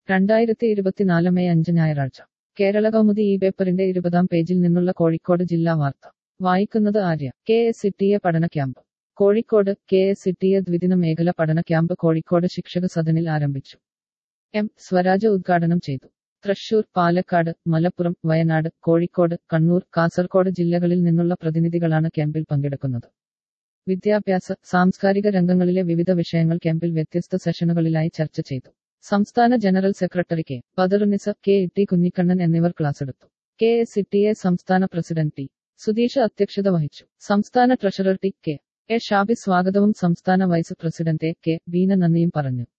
രണ്ടായിരത്തി ഇരുപത്തിനാല് മെയ് അഞ്ച് ഞായറാഴ്ച കേരള കൗമുദി ഈ പേപ്പറിന്റെ ഇരുപതാം പേജിൽ നിന്നുള്ള കോഴിക്കോട് ജില്ലാ വാർത്ത വായിക്കുന്നത് ആര്യ കെ എസ് സിട്ടിയ പഠന ക്യാമ്പ് കോഴിക്കോട് കെ എസ് സിട്ടിയ ദ്വിദിന മേഖല പഠന ക്യാമ്പ് കോഴിക്കോട് ശിക്ഷക സദനിൽ ആരംഭിച്ചു എം സ്വരാജ് ഉദ്ഘാടനം ചെയ്തു തൃശൂർ പാലക്കാട് മലപ്പുറം വയനാട് കോഴിക്കോട് കണ്ണൂർ കാസർകോട് ജില്ലകളിൽ നിന്നുള്ള പ്രതിനിധികളാണ് ക്യാമ്പിൽ പങ്കെടുക്കുന്നത് വിദ്യാഭ്യാസ സാംസ്കാരിക രംഗങ്ങളിലെ വിവിധ വിഷയങ്ങൾ ക്യാമ്പിൽ വ്യത്യസ്ത സെഷനുകളിലായി ചർച്ച ചെയ്തു സംസ്ഥാന general secretary K Badarunisa K T Kunhikannan എന്നിവർ ക്ലാസ്സെടുത്തു കെ എസ് സിട്ടിഎ സംസ്ഥാന പ്രസിഡന്റ് ടി സുധീഷ് അധ്യക്ഷത വഹിച്ചു സംസ്ഥാന treasurer T K A Shabi സ്വാഗതവും സംസ്ഥാന vice president A K Beena നന്ദിയും പറഞ്ഞു